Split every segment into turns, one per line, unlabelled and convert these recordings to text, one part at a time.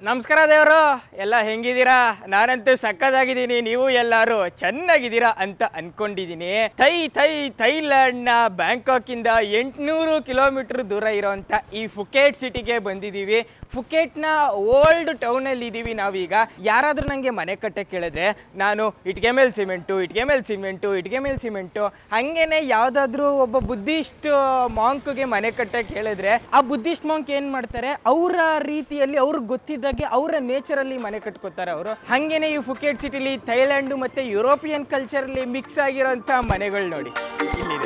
ನಮಸ್ಕಾರ ದೇವರು ಎಲ್ಲ ಹೆಂಗಿದ್ದೀರಾ ನಾನಂತೂ ಸಕ್ಕದಾಗಿದ್ದೀನಿ ನೀವು ಎಲ್ಲರೂ ಚೆನ್ನಾಗಿದ್ದೀರಾ ಅಂತ ಅನ್ಕೊಂಡಿದ್ದೀನಿ ಥೈ ಥೈ ಥೈಲ್ಯಾಂಡ್ನ ಬ್ಯಾಂಕಾಕಿಂದ ಎಂಟುನೂರು ಕಿಲೋಮೀಟರ್ ದೂರ ಇರೋಂಥ ಈ ಫುಕೇಟ್ ಸಿಟಿಗೆ ಬಂದಿದ್ದೀವಿ ಫುಕೇಟ್ನ ಓಲ್ಡ್ ಟೌನಲ್ಲಿ ಇದ್ದೀವಿ ನಾವೀಗ ಯಾರಾದರೂ ನನಗೆ ಮನೆ ಕಟ್ಟಕ್ಕೆ ಕೇಳಿದ್ರೆ ನಾನು ಇಟ್ಗೆ ಮೇಲೆ ಸಿಮೆಂಟು ಇಟ್ಗೆ ಮೇಲೆ ಸಿಮೆಂಟು ಇಟ್ಗೆ ಮೇಲೆ ಸಿಮೆಂಟು ಹಾಗೇನೆ ಯಾವುದಾದ್ರೂ ಒಬ್ಬ ಬುದ್ಧಿಸ್ಟ್ ಮಾಂಕ್ಗೆ ಮನೆ ಕಟ್ಟಕ್ಕೆ ಹೇಳಿದ್ರೆ ಆ ಬುದ್ಧಿಸ್ಟ್ ಮಾಂಕ್ ಏನು ಮಾಡ್ತಾರೆ ಅವರ ರೀತಿಯಲ್ಲಿ ಅವ್ರಿಗೆ ಗೊತ್ತಿದ್ದಾಗೆ ಅವರ ನೇಚರಲ್ಲಿ ಮನೆ ಕಟ್ಕೋತಾರೆ ಅವರು ಹಾಗೇನೆ ಈ ಫುಕೇಟ್ ಸಿಟಿಲಿ ಥೈಲ್ಯಾಂಡು ಮತ್ತು ಯುರೋಪಿಯನ್ ಕಲ್ಚರಲ್ಲಿ ಮಿಕ್ಸ್ ಆಗಿರೋಂಥ ಮನೆಗಳು ನೋಡಿ ಇಲ್ಲಿದೆ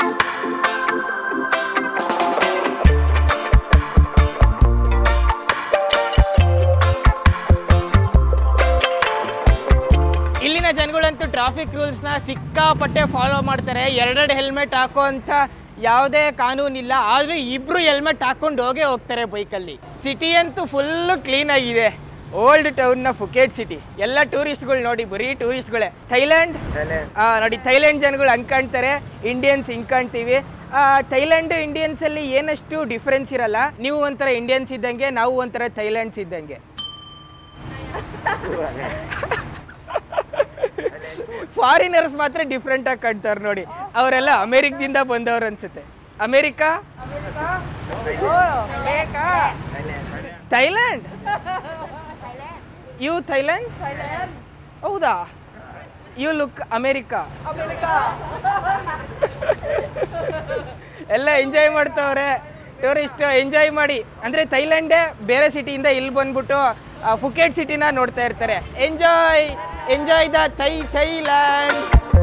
ಇಲ್ಲಿನ ಜನಗಳಂತೂ ಟ್ರಾಫಿಕ್ ರೂಲ್ಸ್ನ ಸಿಕ್ಕಾಪಟ್ಟೆ ಫಾಲೋ ಮಾಡ್ತಾರೆ ಎರಡೆರಡು ಹೆಲ್ಮೆಟ್ ಹಾಕುವಂಥ ಯಾವುದೇ ಕಾನೂನಿಲ್ಲ ಆದರೂ ಇಬ್ರು ಹೆಲ್ಮೆಟ್ ಹಾಕೊಂಡು ಹೋಗೇ ಹೋಗ್ತಾರೆ ಬೈಕಲ್ಲಿ ಸಿಟಿ ಅಂತೂ ಫುಲ್ಲು ಕ್ಲೀನ್ ಆಗಿದೆ ಓಲ್ಡ್ ಟೌನ್ನ ಫುಕೇಟ್ ಸಿಟಿ ಎಲ್ಲ ಟೂರಿಸ್ಟ್ಗಳು ನೋಡಿ ಬರೀ ಟೂರಿಸ್ಟ್ಗಳೇ ಥೈಲ್ಯಾಂಡ್ ಆ, ನೋಡಿ ಥೈಲ್ಯಾಂಡ್ ಜನಗಳು ಹಂಗ್ ಕಾಣ್ತಾರೆ ಇಂಡಿಯನ್ಸ್ ಹಿಂಗ್ ಕಾಣ್ತೀವಿ ಆ, ಥೈಲ್ಯಾಂಡ್ ಇಂಡಿಯನ್ಸ್ ಅಲ್ಲಿ ಏನಷ್ಟು ಡಿಫ್ರೆನ್ಸ್ ಇರಲ್ಲ ನೀವು ಒಂಥರ ಇಂಡಿಯನ್ಸ್ ಇದ್ದಂಗೆ ನಾವು ಒಂಥರ ಥೈಲ್ಯಾಂಡ್ಸ್ ಇದ್ದಂಗೆ ಫಾರಿನರ್ಸ್ ಮಾತ್ರ ಡಿಫ್ರೆಂಟ್ ಆಗಿ ಕಾಣ್ತಾರೆ ನೋಡಿ ಅವರೆಲ್ಲ ಅಮೇರಿಕದಿಂದ ಬಂದವರು ಅನ್ಸುತ್ತೆ ಅಮೇರಿಕಾ ಥೈಲ್ಯಾಂಡ್ ಯು ಥೈಲ್ಯಾಂಡ್ ಹೌದಾ ಯು ಲುಕ್ ಅಮೇರಿಕಾ ಎಲ್ಲ ಎಂಜಾಯ್ ಮಾಡ್ತಾವ್ರೆ ಟೂರಿಸ್ಟ್ ಎಂಜಾಯ್ ಮಾಡಿ ಅಂದರೆ ಥೈಲ್ಯಾಂಡೇ ಬೇರೆ ಸಿಟಿಯಿಂದ ಇಲ್ಲಿ ಬಂದ್ಬಿಟ್ಟು ಆ, ಫುಕೇಟ್ ಸಿಟಿನ ನೋಡ್ತಾ ಇರ್ತಾರೆ enjoy enjoy the Thai Thailand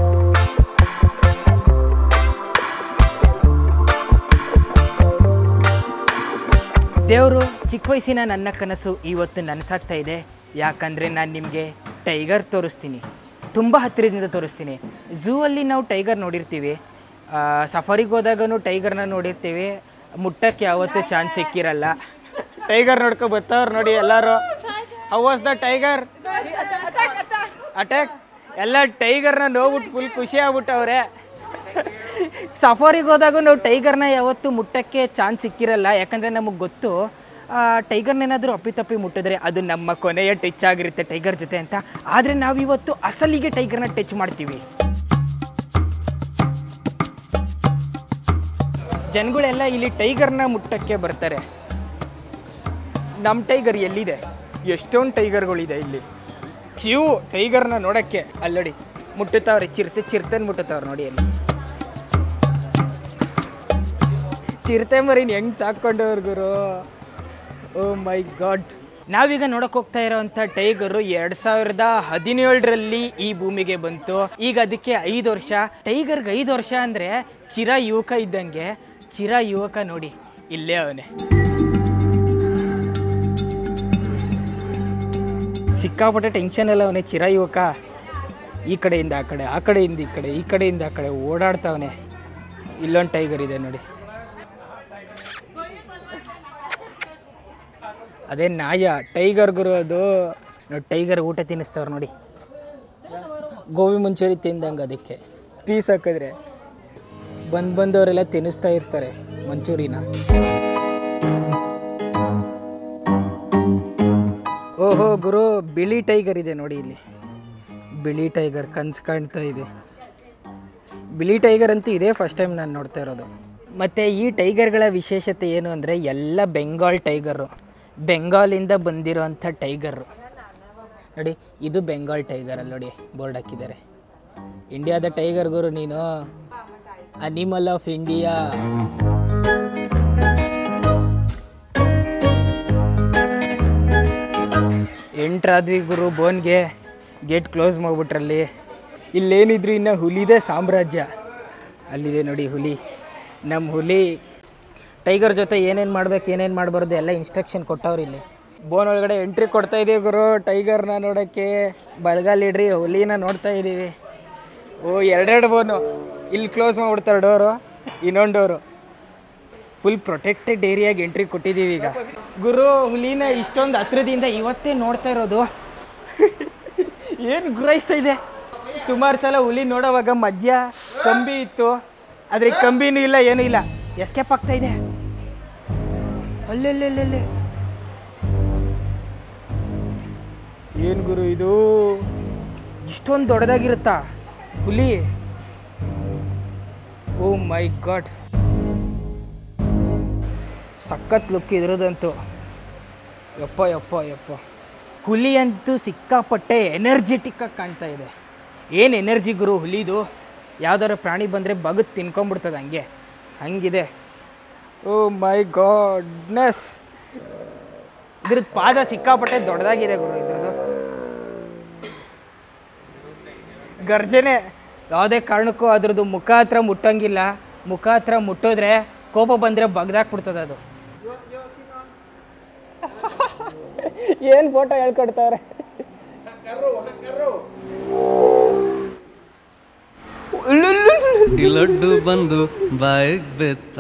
ದೇವರು ಚಿಕ್ಕ ವಯಸ್ಸಿನ ನನ್ನ ಕನಸು ಇವತ್ತು ನನಸಾಗ್ತಾ ಇದೆ ಯಾಕಂದರೆ ನಾನು ನಿಮಗೆ ಟೈಗರ್ ತೋರಿಸ್ತೀನಿ ತುಂಬ ಹತ್ತಿರದಿಂದ ತೋರಿಸ್ತೀನಿ ಝೂ ಅಲ್ಲಿ ನಾವು ಟೈಗರ್ ನೋಡಿರ್ತೀವಿ ಸಫಾರಿಗೆ ಹೋದಾಗೂ ಟೈಗರ್ನ ನೋಡಿರ್ತೀವಿ ಮುಟ್ಟಕ್ಕೆ ಯಾವತ್ತೂ ಚಾನ್ಸ್ ಸಿಕ್ಕಿರಲ್ಲ ಟೈಗರ್ ನೋಡ್ಕೊ ಬರ್ತಾವ್ರು ನೋಡಿ ಎಲ್ಲರೂ how was the tiger attack ಎಲ್ಲ ಟೈಗರ್ನ ನೋಡ್ಬಿಟ್ಟು ಫುಲ್ ಖುಷಿ ಆಗ್ಬಿಟ್ಟವ್ರೆ ಸಫಾರಿಗೆ ಹೋದಾಗ ನಾವು ಟೈಗರ್ನ ಯಾವತ್ತೂ ಮುಟ್ಟಕ್ಕೆ ಚಾನ್ಸ್ ಸಿಕ್ಕಿರಲ್ಲ ಯಾಕಂದರೆ ನಮಗೆ ಗೊತ್ತು ಟೈಗರ್ನೇನಾದರೂ ಅಪ್ಪಿತಪ್ಪಿ ಮುಟ್ಟಿದ್ರೆ ಅದು ನಮ್ಮ ಕೊನೆಯ ಟಚ್ ಆಗಿರುತ್ತೆ ಟೈಗರ್ ಜೊತೆ ಅಂತ ಆದರೆ ನಾವಿವತ್ತು ಅಸಲಿಗೆ ಟೈಗರ್ನ ಟಚ್ ಮಾಡ್ತೀವಿ ಜನಗಳೆಲ್ಲ ಇಲ್ಲಿ ಟೈಗರ್ನ ಮುಟ್ಟಕ್ಕೆ ಬರ್ತಾರೆ ನಮ್ಮ ಟೈಗರ್ ಎಲ್ಲಿದೆ ಎಷ್ಟೊಂದು ಟೈಗರ್ಗಳಿದೆ ಇಲ್ಲಿ ಕ್ಯೂ ಟೈಗರ್ನ ನೋಡೋಕ್ಕೆ ಅಲ್ಲಡಿ ಮುಟ್ಟುತ್ತವ್ರೆ ಚಿರತೆ ಚಿರತೆನ ಮುಟ್ಟುತ್ತವ್ರೆ ನೋಡಿ ಅಲ್ಲಿ ಚಿರತೆ ಮರಿನ ಹೆಂಗ್ ಸಾಕೊಂಡವ್ರು ಗುರು ಓ ಮೈ ಗಾಡ್ ನಾವೀಗ ನೋಡಕ್ ಹೋಗ್ತಾ ಇರೋವಂಥ ಟೈಗರು ಎರಡ್ ಸಾವಿರದ ಹದಿನೇಳರಲ್ಲಿ ಈ ಭೂಮಿಗೆ ಬಂತು ಈಗ ಅದಕ್ಕೆ ಐದು ವರ್ಷ ಟೈಗರ್ಗೆ ಐದು ವರ್ಷ ಅಂದ್ರೆ ಚಿರ ಯುವಕ ಇದ್ದಂಗೆ ಚಿರ ಯುವಕ ನೋಡಿ ಇಲ್ಲೇ ಅವನೇ ಸಿಕ್ಕಾಪಟ್ಟೆ ಟೆನ್ಷನ್ ಎಲ್ಲ ಅವನೇ ಚಿರ ಯುವಕ ಈ ಕಡೆಯಿಂದ ಆ ಕಡೆ ಆ ಕಡೆಯಿಂದ ಈ ಕಡೆ ಈ ಕಡೆಯಿಂದ ಆ ಕಡೆ ಓಡಾಡ್ತಾವನೆ ಇಲ್ಲೊಂದು ಟೈಗರ್ ಇದೆ ನೋಡಿ ಅದೇ ನಾಯ ಟೈಗರ್ ಗುರು ಅದು ನೋಡಿ ಟೈಗರ್ ಊಟ ತಿನ್ನಿಸ್ತವ್ರು ನೋಡಿ ಗೋಬಿ ಮಂಚೂರಿ ತಿಂದಂಗೆ ಅದಕ್ಕೆ ಪೀಸ್ ಹಾಕಿದ್ರೆ ಬಂದು ಬಂದವರೆಲ್ಲ ತಿನ್ನಿಸ್ತಾ ಇರ್ತಾರೆ ಮಂಚೂರಿನ ಓಹೋ ಗುರು ಬಿಳಿ ಟೈಗರ್ ಇದೆ ನೋಡಿ ಇಲ್ಲಿ ಬಿಳಿ ಟೈಗರ್ ಕನ್ಸು ಕಾಣ್ತಾ ಇದೆ ಬಿಳಿ ಟೈಗರ್ ಅಂತೂ ಇದೇ ಫಸ್ಟ್ ಟೈಮ್ ನಾನು ನೋಡ್ತಾ ಇರೋದು ಮತ್ತು ಈ ಟೈಗರ್ಗಳ ವಿಶೇಷತೆ ಏನು ಅಂದರೆ ಎಲ್ಲ ಬೆಂಗಾಲ್ ಟೈಗರು ಬೆಂಗಾಲಿಂದ ಬಂದಿರೋಂಥ ಟೈಗರು ನೋಡಿ ಇದು ಬೆಂಗಾಲ್ ಟೈಗರ್ ಅಲ್ಲಿ ನೋಡಿ ಬೋರ್ಡ್ ಹಾಕಿದ್ದಾರೆ ಇಂಡಿಯಾದ ಟೈಗರ್ ಗುರು ನೀನು ಅನಿಮಲ್ ಆಫ್ ಇಂಡಿಯಾ ಎಂಟ್ರಾದ್ವಿ ಗುರು ಬೋನ್ಗೆ ಗೇಟ್ ಕ್ಲೋಸ್ ಮಾಡಿಬಿಟ್ರಲ್ಲಿ ಇಲ್ಲೇನಿದ್ರು ಇನ್ನು ಹುಲಿದೆ ಸಾಮ್ರಾಜ್ಯ ಅಲ್ಲಿದೆ ನೋಡಿ ಹುಲಿ ನಮ್ಮ ಹುಲಿ ಟೈಗರ್ ಜೊತೆ ಏನೇನು ಮಾಡ್ಬೇಕು ಏನೇನು ಮಾಡಬಾರ್ದು ಎಲ್ಲ ಇನ್ಸ್ಟ್ರಕ್ಷನ್ ಕೊಟ್ಟವ್ರು ಇಲ್ಲಿ ಬೋನ್ ಒಳಗಡೆ ಎಂಟ್ರಿ ಕೊಡ್ತಾ ಇದೀವಿ ಗುರು ಟೈಗರ್ನ ನೋಡೋಕ್ಕೆ ಬಲಗಾಲ್ ಇಡ್ರಿ ಹುಲಿನ ನೋಡ್ತಾ ಇದ್ದೀವಿ ಓ ಎರಡೆರಡು ಬೋನು ಇಲ್ಲಿ ಕ್ಲೋಸ್ ಮಾಡಿಬಿಡ್ತಾರೆ ಡೋರು ಇನ್ನೊಂದು ಡೋರು ಫುಲ್ ಪ್ರೊಟೆಕ್ಟೆಡ್ ಏರಿಯಾಗೆ ಎಂಟ್ರಿ ಕೊಟ್ಟಿದ್ದೀವಿ ಈಗ ಗುರು ಹುಲಿನ ಇಷ್ಟೊಂದು ಹತ್ರದಿಂದ ಇವತ್ತೇ ನೋಡ್ತಾ ಇರೋದು ಏನು ಗುರಾಯಿಸ್ತಾ ಇದೆ ಸುಮಾರು ಸಲ ಹುಲಿ ನೋಡೋವಾಗ ಮಧ್ಯ ಕಂಬಿ ಇತ್ತು ಆದರೆ ಕಂಬಿನೂ ಇಲ್ಲ ಏನೂ ಇಲ್ಲ ಎಸ್ಕೇಪ್ ಆಗ್ತಾ ಇದೆ ಅಲ್ಲೆಲ್ಲೆಲ್ಲೆಲ್ಲೆ ಏನು ಗುರು ಇದು ಇಷ್ಟೊಂದು ದೊಡ್ಡದಾಗಿರುತ್ತಾ ಹುಲಿ ಓ ಮೈ ಗಾಡ್ ಸಖತ್ ಲುಕ್ ಇದ್ರದಂತೂ ಯಪ್ಪ ಯಪ್ಪ ಯಪ್ಪ ಹುಲಿ ಅಂತೂ ಸಿಕ್ಕಾಪಟ್ಟೆ ಎನರ್ಜೆಟಿಕ್ ಆಗಿ ಕಾಣ್ತಾ ಇದೆ ಏನು ಎನರ್ಜಿ ಗುರು ಹುಲಿದು ಯಾವ್ದಾರ ಪ್ರಾಣಿ ಬಂದರೆ ಬಗದ್ ತಿನ್ಕೊಂಬಿಡ್ತದೆ ಹಂಗೆ ಹಂಗಿದೆ ಓ ಮೈ ಗಾಡ್ನೆಸ್ ಇದ್ರದ್ದು ಪಾದ ಸಿಕ್ಕಾಪಟ್ಟೆ ದೊಡ್ಡದಾಗಿದೆ ಗುರು ಇದ್ರದ್ದು ಗರ್ಜನೆ ಯಾವುದೇ ಕಾರಣಕ್ಕೂ ಅದ್ರದ್ದು ಮುಖ ಹತ್ರ ಮುಟ್ಟಂಗಿಲ್ಲ ಮುಖ ಹತ್ರ ಮುಟ್ಟಿದ್ರೆ ಕೋಪ ಬಂದರೆ ಬಗ್ದಾಕ್ಬಿಡ್ತದೆ ಅದು ಏನು ಫೋಟೋ ಹೇಳ್ಕೊಡ್ತಾವ್ರೆ
ಈ ಲಡ್ಡು ಬಂದು ಬಾಯಿಗೆ ಬೆತ್ತ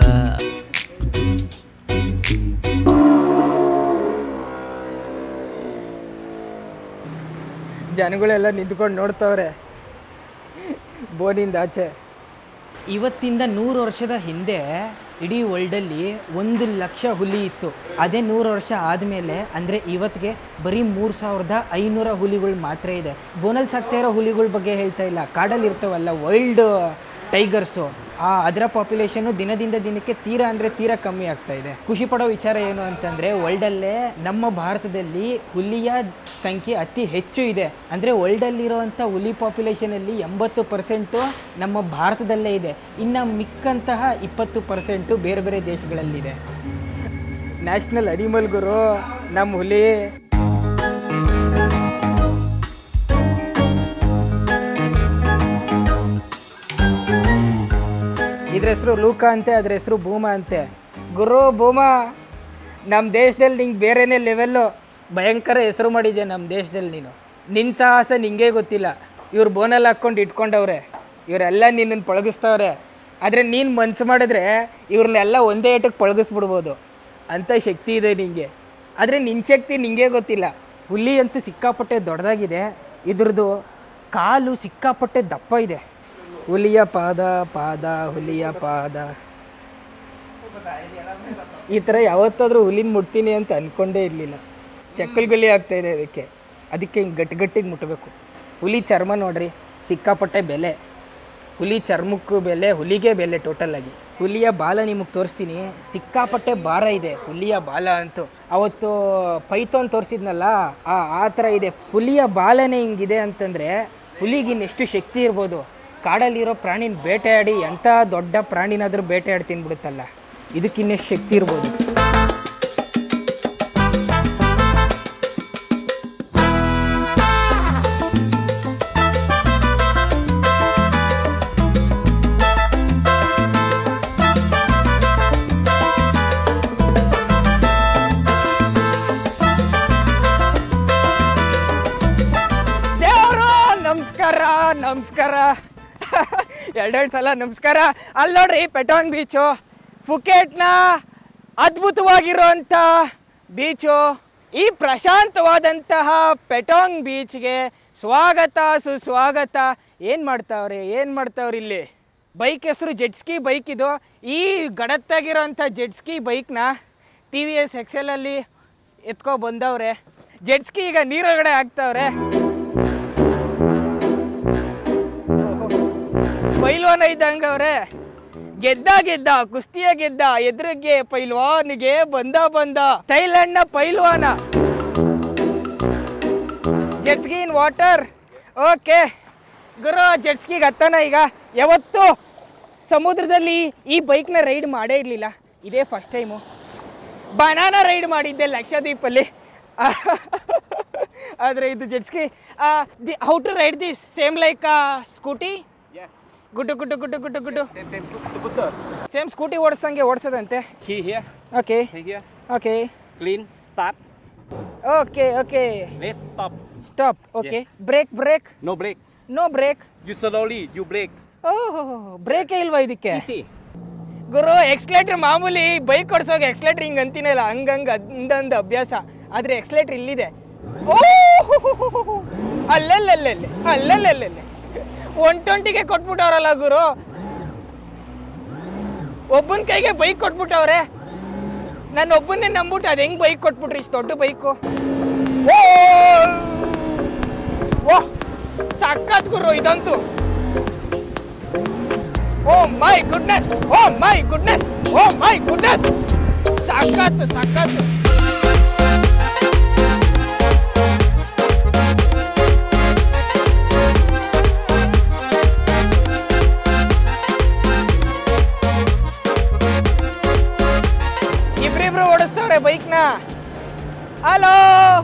ಜನಗಳೆಲ್ಲ ನಿಂತ್ಕೊಂಡು ನೋಡ್ತಾವ್ರೆ ಬೋನಿಂದ ಆಚೆ ಇವತ್ತಿಂದ ನೂರು ವರ್ಷದ ಹಿಂದೆ ಇಡೀ ವರ್ಲ್ಡಲ್ಲಿ ಒಂದು ಲಕ್ಷ ಹುಲಿ ಇತ್ತು ಅದೇ ನೂರು ವರ್ಷ ಆದಮೇಲೆ ಅಂದರೆ ಇವತ್ತಿಗೆ ಬರೀ ಮೂರು ಸಾವಿರದ ಐನೂರ ಹುಲಿಗಳು ಮಾತ್ರ ಇದೆ ಬೋನಲ್ಲಿ ಸಾಕ್ತಾ ಇರೋ ಹುಲಿಗಳ ಬಗ್ಗೆ ಹೇಳ್ತಾ ಇಲ್ಲ ಕಾಡಲ್ಲಿ ಇರ್ತಾವಲ್ಲ ವೈಲ್ಡ್ ಟೈಗರ್ಸು ಆ ಅದರ ಪಾಪ್ಯುಲೇಷನ್ನು ದಿನದಿಂದ ದಿನಕ್ಕೆ ತೀರಾ ಅಂದರೆ ತೀರಾ ಕಮ್ಮಿ ಆಗ್ತಾ ಇದೆ ಖುಷಿ ಪಡೋ ವಿಚಾರ ಏನು ಅಂತಂದರೆ ವರ್ಲ್ಡಲ್ಲೇ ನಮ್ಮ ಭಾರತದಲ್ಲಿ ಹುಲಿಯ ಸಂಖ್ಯೆ ಅತಿ ಹೆಚ್ಚು ಇದೆ ಅಂದರೆ ವರ್ಲ್ಡಲ್ಲಿರುವಂಥ ಹುಲಿ ಪಾಪ್ಯುಲೇಷನಲ್ಲಿ ಎಂಬತ್ತು ಪರ್ಸೆಂಟು ನಮ್ಮ ಭಾರತದಲ್ಲೇ ಇದೆ ಇನ್ನು ಮಿಕ್ಕಂತಹ ಇಪ್ಪತ್ತು ಪರ್ಸೆಂಟು ಬೇರೆ ಬೇರೆ ದೇಶಗಳಲ್ಲಿದೆ ನ್ಯಾಷನಲ್ ಅನಿಮಲ್ ಗುರು ನಮ್ಮ ಹುಲಿ ಇದ್ರ ಹೆಸರು ಲೂಕ ಅಂತೆ ಅದ್ರ ಹೆಸರು ಭೂಮ ಅಂತೆ ಗುರು ಭೂಮ ನಮ್ಮ ದೇಶದಲ್ಲಿ ನಿಂಗೆ ಬೇರೆನೇ ಲೆವೆಲ್ಲು ಭಯಂಕರ ಹೆಸರು ಮಾಡಿದ್ಯಾ ನಮ್ಮ ದೇಶದಲ್ಲಿ ನೀನು ನಿನ್ನ ಸಾಹಸ ನಿಂಗೆ ಗೊತ್ತಿಲ್ಲ ಇವ್ರು ಬೋನಲ್ಲಿ ಹಾಕ್ಕೊಂಡು ಇಟ್ಕೊಂಡವ್ರೆ ಇವರೆಲ್ಲ ನಿನ್ನನ್ನು ಪಳಗಿಸ್ತವ್ರೆ ಆದರೆ ನೀನು ಮನ್ಸು ಮಾಡಿದ್ರೆ ಇವ್ರನ್ನೆಲ್ಲ ಒಂದೇ ಏಟಕ್ಕೆ ಪಳಗಿಸ್ಬಿಡ್ಬೋದು ಅಂಥ ಶಕ್ತಿ ಇದೆ ನಿಂಗೆ ಆದರೆ ನಿನ್ನ ಶಕ್ತಿ ನಿಂಗೆ ಗೊತ್ತಿಲ್ಲ ಹುಲಿ ಅಂತೂ ಸಿಕ್ಕಾಪಟ್ಟೆ ದೊಡ್ಡದಾಗಿದೆ ಇದ್ರದ್ದು ಕಾಲು ಸಿಕ್ಕಾಪಟ್ಟೆ ದಪ್ಪ ಇದೆ ಹುಲಿಯ ಪಾದ ಪಾದ ಹುಲಿಯ ಪಾದ ಈ ಥರ ಯಾವತ್ತಾದರೂ ಹುಲಿನ ಮುಟ್ತೀನಿ ಅಂತ ಅಂದ್ಕೊಂಡೇ ಇರಲಿಲ್ಲ ಚಕ್ಕಲ್ ಗುಲಿ ಆಗ್ತಾ ಇದೆ ಅದಕ್ಕೆ ಅದಕ್ಕೆ ಹಿಂಗೆ ಗಟ್ಟಿ ಗಟ್ಟಿಗೆ ಮುಟ್ಟಬೇಕು ಹುಲಿ ಚರ್ಮ ನೋಡ್ರಿ ಸಿಕ್ಕಾಪಟ್ಟೆ ಬೆಲೆ ಹುಲಿ ಚರ್ಮಕ್ಕೂ ಬೆಲೆ ಹುಲಿಗೆ ಬೆಲೆ ಟೋಟಲ್ ಆಗಿ ಹುಲಿಯ ಬಾಲ ನಿಮಗೆ ತೋರಿಸ್ತೀನಿ ಸಿಕ್ಕಾಪಟ್ಟೆ ಭಾರ ಇದೆ ಹುಲಿಯ ಬಾಲ ಅಂತೂ ಅವತ್ತು ಪೈಥಾನ್ ತೋರಿಸಿದ್ನಲ್ಲ ಆ ಆ ಥರ ಇದೆ ಹುಲಿಯ ಬಾಲನೇ ಹಿಂಗಿದೆ ಅಂತಂದರೆ ಹುಲಿಗಿನ್ನೆಷ್ಟು ಶಕ್ತಿ ಇರ್ಬೋದು ಕಾಡಲ್ಲಿರೋ ಪ್ರಾಣಿನ ಬೇಟೆಯಾಡಿ ಎಂಥ ದೊಡ್ಡ ಪ್ರಾಣಿನಾದರೂ ಬೇಟೆಯಾಡಿ ತಿನ್ಬಿಡುತ್ತಲ್ಲ ಇದಕ್ಕಿನ್ನೆಷ್ಟು ಶಕ್ತಿ ಇರ್ಬೋದು ದೇವರು ನಮಸ್ಕಾರ ನಮಸ್ಕಾರ ಎರಡೆರಡು ಸಲ ನಮಸ್ಕಾರ ಅಲ್ಲಿ ನೋಡ್ರಿ ಪೆಟಾಂಗ್ ಬೀಚು ಫುಕೇಟ್ನ ಅದ್ಭುತವಾಗಿರುವಂಥ ಬೀಚು ಈ ಪ್ರಶಾಂತವಾದಂತಹ ಪೆಟಾಂಗ್ ಬೀಚ್ಗೆ ಸ್ವಾಗತ ಸುಸ್ವಾಗತ ಏನು ಮಾಡ್ತಾವ್ರೆ ಏನು ಮಾಡ್ತಾವ್ರೆ ಇಲ್ಲಿ ಬೈಕ್ ಹೆಸರು ಜೆಟ್ಸ್ಕಿ ಬೈಕ್ ಇದು ಈ ಗಡತ್ತಾಗಿರೋಂಥ ಜೆಟ್ಸ್ಕಿ ಬೈಕ್ನ ಟಿ ವಿ ಎಸ್ ಎಕ್ಸೆಲಲ್ಲಿ ಎತ್ಕೊ ಬಂದವ್ರೆ ಜೆಟ್ಸ್ಕಿ ಈಗ ನೀರೊಳಗಡೆ ಹಾಕ್ತಾವ್ರೆ ಪೈಲ್ವಾನ ಇದ್ದಂಗೆ ಅವ್ರೆ ಗೆದ್ದ ಗೆದ್ದ ಕುಸ್ತಿಯ ಗೆದ್ದ ಎದುರಿಗೆ ಪೈಲ್ವಾನಿಗೆ ಬಂದ ಬಂದ ಥೈಲ್ಯಾಂಡ್ನ ಪೈಲ್ವಾನ ಜೆಟ್ಸ್ಕಿ ಇನ್ ವಾಟರ್ ಓಕೆ ಗುರು ಜೆಟ್ಸ್ಕಿಗೆ ಹತ್ತಾನ ಈಗ ಯಾವತ್ತೂ ಸಮುದ್ರದಲ್ಲಿ ಈ ಬೈಕ್ನ ರೈಡ್ ಮಾಡೇ ಇರಲಿಲ್ಲ ಇದೇ ಫಸ್ಟ್ ಟೈಮು ಬನಾನ ರೈಡ್ ಮಾಡಿದ್ದೆ ಲಕ್ಷದ್ವೀಪಲ್ಲಿ ಆದರೆ ಇದು jet ski the how to ride this same like scooty ಗುಡ್ಡು ಗುಡ್ಡು ಗುಡ್ಡು ಗುಡ್ಡು ಗುಡ್ಡು ಸೇಮ್ ಸ್ಕೂಟಿ ಓಡಿಸಂಗೆ ಓಡಿಸೋದಂತೆ
Key here,
okay
key here,
okay
clean, start,
okay okay
let's stop.
Stop okay brake brake
No brake.
No brake
You slowly, you brake.
ಓಹೋ ಬ್ರೇಕೇ ಇಲ್ವಾ ಇದಕ್ಕೆ
Easy.
ಗುರು ಎಕ್ಸ್ಲೇಟ್ರ್ ಮಾಮೂಲಿ ಬೈಕ್ ಓಡಿಸೋಕೆ ಎಕ್ಸ್ಲೇಟ್ರ್ ಹಿಂಗೆ ಅಂತೀನಲ್ಲ ಹಂಗಂಗೆ ಅಂದಂದು ಅಭ್ಯಾಸ ಆದರೆ ಎಕ್ಸ್ಲೇಟ್ರ್ ಇಲ್ಲಿದೆ ಓ ಅಲ್ಲಲ್ಲಲ್ಲೇ ಅಲ್ಲಲ್ಲಲ್ಲೇ ಒನ್ ಟ್ವೆಂಟಿಗೆ ಕೊಟ್ಬಿಟ್ಟವ್ರಲ್ಲ ಗುರು ಒಬ್ಬನ ಕೈಗೆ ಬೈಕ್ ಕೊಟ್ಬಿಟ್ಟವ್ರೆ ನಾನು ಒಬ್ಬನ್ನೇ ನಂಬಿಟ್ಟು ಅದು ಹೆಂಗೆ ಬೈಕ್ ಕೊಟ್ಬಿಟ್ರಿ ಇಷ್ಟು ದೊಡ್ಡ ಬೈಕು ಓ ಸಖತ್ ಗುರು ಇದಂತೂ oh my goodness oh my goodness oh my goodness ಸಖತ್ ಸಖತ್ ಇಬ್ರಿಬ್ರು ಓಡಿಸ್ತವ್ರೆ ಬೈಕ್ನ ಹಲೋ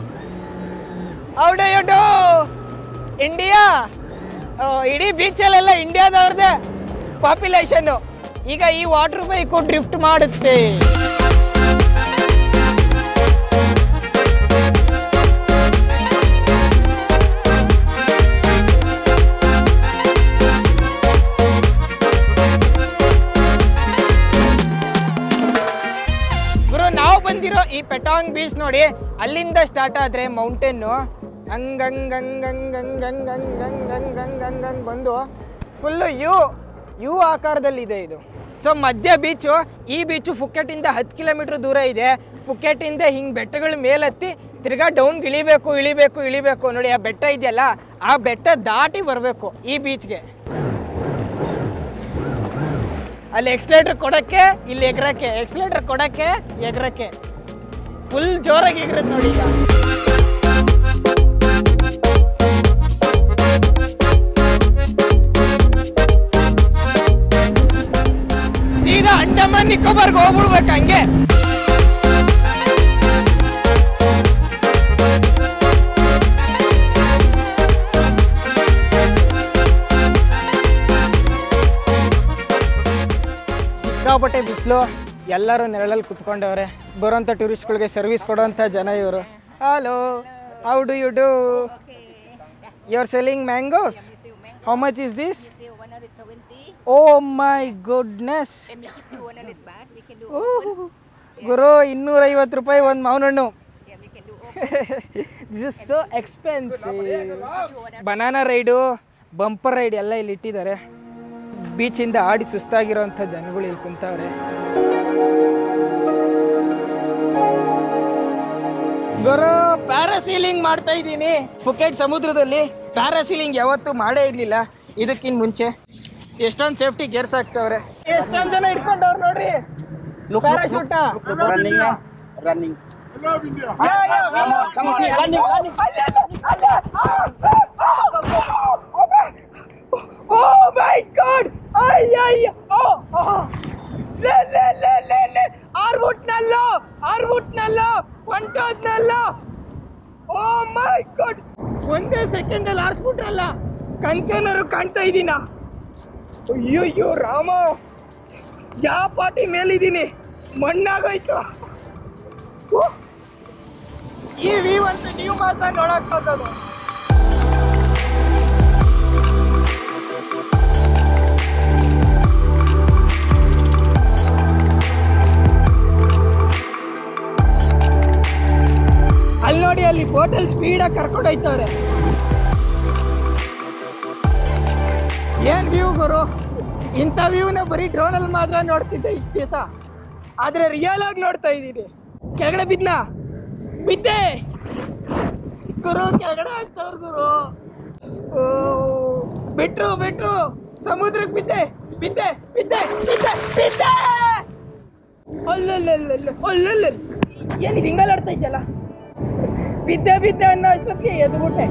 ಔಡ ಯು ಇಂಡಿಯಾ ಇಡೀ ಬೀಚಲ್ಲೆಲ್ಲ ಇಂಡಿಯಾದವ್ರದ್ದೇ ಪಾಪ್ಯುಲೇಷನ್ನು ಈಗ ಈ ವಾಟರ್ ಬೈಕು ಡ್ರಿಫ್ಟ್ ಮಾಡುತ್ತೆ ಗುರು ನಾವು ಬಂದಿರೋ ಈ ಪೆಟಾಂಗ್ ಬೀಚ್ ನೋಡಿ ಅಲ್ಲಿಂದ ಸ್ಟಾರ್ಟ್ ಆದ್ರೆ ಮೌಂಟೇನು ಹಂಗ್ ಹಂಗ್ ಹಂಗ್ ಹಂಗ್ ಹಂಗ್ ಹಂಗ್ ಹಂಗ್ ಹಂಗ್ ಹಂಗ್ ಹಂಗ್ ಹಂಗ್ ಹಂಗ್ ಬಂದು ಫುಲ್ಲು ಯು ಯು ಆಕಾರದಲ್ಲಿದೆ ಇದು ಸೊ ಮಧ್ಯ ಬೀಚು ಈ ಬೀಚು ಫುಕೆಟಿಂದ ಹತ್ತು ಕಿಲೋಮೀಟ್ರ್ ದೂರ ಇದೆ ಫುಕೆಟಿಂದ ಹಿಂಗೆ ಬೆಟ್ಟಗಳ ಮೇಲೆತ್ತಿ ತಿರ್ಗಾ ಡೌನ್ಗೆ ಇಳಿಬೇಕು ಇಳಿಬೇಕು ಇಳಿಬೇಕು ನೋಡಿ ಆ ಬೆಟ್ಟ ಇದೆಯಲ್ಲ ಆ ಬೆಟ್ಟ ದಾಟಿ ಬರಬೇಕು ಈ ಬೀಚ್ಗೆ ಅಲ್ಲಿ ಎಕ್ಸ್ಲೇಟರ್ ಕೊಡಕ್ಕೆ ಇಲ್ಲಿ ಎಗ್ರಕ್ಕೆ ಎಕ್ಸ್ಲೇಟರ್ ಕೊಡಕ್ಕೆ ಎಗ್ರಕ್ಕೆ ಫುಲ್ ಜೋರಾಗಿ ಎಗ್ರತ್ ನೋಡಿ ಈಗ ಸೀದಾ ಅಂಡಮಾನ್ ನಿಕೋಬಾರ್ಗೆ ಹೋಗ್ಬಿಡ್ಬೇಕು ಹಂಗೆ ಸಿಕ್ಕಾಪಟ್ಟೆ ಬಿಸಿಲು ಎಲ್ಲರೂ ನೆರಳಲ್ಲಿ ಕುತ್ಕೊಂಡವ್ರೆ ಬರೋಂಥ ಟೂರಿಸ್ಟ್ಗಳಿಗೆ ಸರ್ವಿಸ್ ಕೊಡೋಂಥ ಜನ ಇವರು hello how do you do you are selling mangoes how much is this
Still 120.
Oh my goodness
And we give you 100 baht. We can do
ಗುರು ಇನ್ನೂರೈವತ್ತು ರೂಪಾಯಿ ಒಂದು ಮಾವಿನ ಹಣ್ಣು
yeah, we can do open.
This is so expensive banana ride bumper ride ಎಲ್ಲ ಇಲ್ಲಿ ಇಟ್ಟಿದ್ದಾರೆ ಬೀಚಿಂದ ಆಡಿ ಸುಸ್ತಾಗಿರೋಂಥ ಜನಗಳು ಇಲ್ಲಿ ಕುಂತವ್ರೆ ಗುರು ಪ್ಯಾರಾಸೀಲಿಂಗ್ ಮಾಡ್ತಾ ಇದ್ದೀನಿ ಫುಕೆಟ್ ಸಮುದ್ರದಲ್ಲಿ ಪ್ಯಾರಾಸೀಲಿಂಗ್ ಯಾವತ್ತೂ ಮಾಡೇ ಇರ್ಲಿಲ್ಲ ಇದಕ್ಕಿನ್ ಮುಂಚೆ ಎಷ್ಟೊಂದು ಸೇಫ್ಟಿ ಗೇರ್ಸ್ ಹಾಕ್ತವ್ರೆ ಎಷ್ಟೊಂದು ಜನ ಇಟ್ಕೊಂಡವ್ರು ನೋಡ್ರಿ ಪ್ಯಾರಾಶೂಟ
Running now. Running.
Oh my god! ಅಯ್ಯಯ್ಯ ಓ ಲೇ ಲೇ ಲೇ ಲೇ ಲೇ ಆರ್ಬುಟ್ನಲ್ಲೋ ಆರ್ಬುಟ್ನಲ್ಲೋ ಹೊಂಟೋದ್ನಲ್ಲೋ ಓ ಮೈ ಗಾಡ್ ಒಂದೇ ಸೆಕೆಂಡ್ ಅಲ್ಲಿ ಆರ್ಸ್ಬಿಟ್ರಲ್ಲ ಕನ್ಸೇನರು ಕಾಣ್ತಾ ಇದ್ದೀನ ಅಯ್ಯಯ್ಯೋ ರಾಮ ಯಾವ ಪಾಟಿ ಮೇಲಿದ್ದೀನಿ ಮಣ್ಣಾಗೋಯ್ತು ಓ, ಈ ವ್ಯೂ ಅಂತ ನೀವು ಮಾತ್ರ ನೋಡಕ್ ಹೋಗೋದು ಅಲ್ಲಿ ನೋಡಿ ಅಲ್ಲಿ ಬೋಟಲ್ ಸ್ಪೀಡಾಗಿ ಕರ್ಕೊಂಡು ಹೋಯ್ತವ್ರೆ ಏನ್ ವ್ಯೂ ಗುರು ಇಂಥ ವ್ಯೂನ ಬರೀ ಡ್ರೋನಲ್ಲಿ ಮಾತ್ರ ನೋಡ್ತಿದ್ದೆ ಇಷ್ಟು ದಿವಸ ಆದ್ರೆ ರಿಯಲ್ ಆಗಿ ನೋಡ್ತಾ ಇದ್ದೀನಿ ಕೆಳಗಡೆ ಬಿದ್ನ ಬಿದ್ದೆ ಗುರು ಕೆಳಗಡೆ ಹಾಕ್ತವ್ರ ಗುರು ಓ, ಬಿಟ್ರು ಬಿಟ್ರು ಸಮುದ್ರಕ್ಕೆ ಬಿದ್ದೆ ಬಿದ್ದೆ ಬಿದ್ದೆ ಬಿದ್ದೆ ಬಿದ್ದೆ ಅಲ್ಲಲ್ಲಲ್ಲ ಅಲ್ಲಲ್ಲ ಏನಿದು ಹಿಂಗಲ್ಲ ಆಡ್ತಾ ಇದೆಯಲ್ಲ ಬಿದ್ದೆ ಬಿದ್ದೆ ಅನ್ನೋ ಅಷ್ಟೊತ್ತಿಗೆ ಎದ್ಬಿಟ್ಟೆ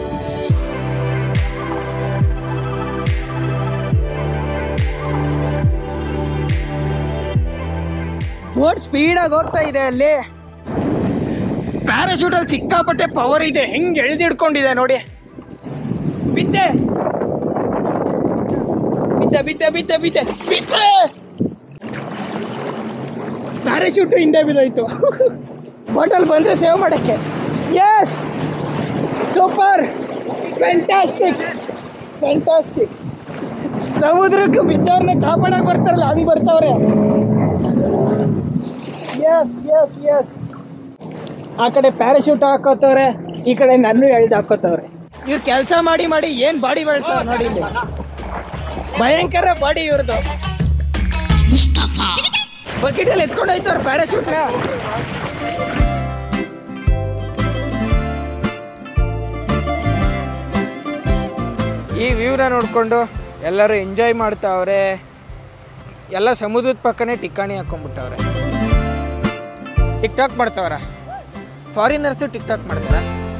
ಬೋಟ್ ಸ್ಪೀಡಾಗಿ ಹೋಗ್ತಾ ಇದೆ ಅಲ್ಲಿ ಪ್ಯಾರಾಶೂಟ್ ಅಲ್ಲಿ ಸಿಕ್ಕಾಪಟ್ಟೆ ಪವರ್ ಇದೆ ಹೆಂಗ್ ಎಳ್ದಿಡ್ಕೊಂಡಿದೆ ನೋಡಿ ಬಿದ್ದೆ ಬಿದ್ದೆ ಬಿದ್ದೆ ಬಿದ್ದೆ ಬಿದ್ದೆ ಬಿದ್ದೆ ಪ್ಯಾರಾಶೂಟ್ ಹಿಂದೆ ಬಿದ್ದೋಯ್ತು ಬಾಟಲ್ ಬಂದ್ರೆ ಸೇವ್ ಮಾಡಕ್ಕೆ ಎಸ್ ಸೂಪರ್ ಫ್ಯಾಂಟಾಸ್ಟಿಕ್ ಫ್ಯಾಂಟಾಸ್ಟಿಕ್ ಸಮುದ್ರಕ್ಕೆ ಬಿದ್ದವ್ರನ್ನ ಕಾಪಾಡಕ್ ಬರ್ತಾರಲ್ಲ ಹಂಗ್ ಬರ್ತಾವ್ರೆ ಎಸ್ ಎಸ್ ಎಸ್ ಆ ಕಡೆ ಪ್ಯಾರಾಶೂಟ್ ಹಾಕೋತವ್ರೆ ಈ ಕಡೆ ನನ್ನ ಎಳ್ದು ಹಾಕೋತವ್ರೆ ಇವ್ರು ಕೆಲಸ ಮಾಡಿ ಮಾಡಿ ಏನ್ ಬಾಡಿ ಬೆಳೆಸೋ ನೋಡಿ ಇಲ್ಲಿ ಭಯಂಕರ ಬಾಡಿ ಇವ್ರದ್ದು ಬಕೆಟ್ ಅಲ್ಲಿ ಎತ್ಕೊಂಡು ಹೋಯ್ತವ್ರ ಪ್ಯಾರಾಶೂಟ್ನ ಈ ವ್ಯೂನ ನೋಡಿಕೊಂಡು ಎಲ್ಲರೂ ಎಂಜಾಯ್ ಮಾಡ್ತಾವ್ರೆ ಎಲ್ಲ ಸಮುದ್ರದ ಪಕ್ಕನೇ ಟಿಕ್ಕಾಣಿ ಹಾಕೊಂಡ್ಬಿಟ್ಟವ್ರೆ ಟಿಕ್ ಟಾಕ್ ಮಾಡ್ತಾವ್ರ ಫಾರಿನರ್ಸು ಟಿಕ್ ಟಾಕ್ ಮಾಡ್ತಾರ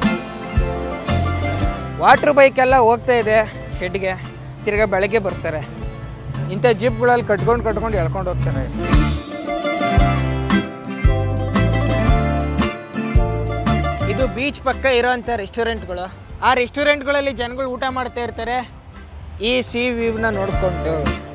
ವಾಟ್ರ್ ಬೈಕ್ ಎಲ್ಲ ಹೋಗ್ತಾ ಇದೆ ಶೆಡ್ಗೆ ತಿರ್ಗಾ ಬೆಳಗ್ಗೆ ಬರ್ತಾರೆ ಇಂಥ ಜೀಪ್ಗಳಲ್ಲಿ ಕಟ್ಕೊಂಡು ಕಟ್ಕೊಂಡು ಎಳ್ಕೊಂಡು ಹೋಗ್ತಾರೆ ಇದು ಬೀಚ್ ಪಕ್ಕ ಇರೋಂಥ ರೆಸ್ಟೋರೆಂಟ್ಗಳು ಆ ರೆಸ್ಟೋರೆಂಟ್ಗಳಲ್ಲಿ ಜನಗಳು ಊಟ ಮಾಡ್ತಾ ಇರ್ತಾರೆ ಈ ಸಿ ವ್ಯೂವ್ನ ನೋಡಿಕೊಂಡು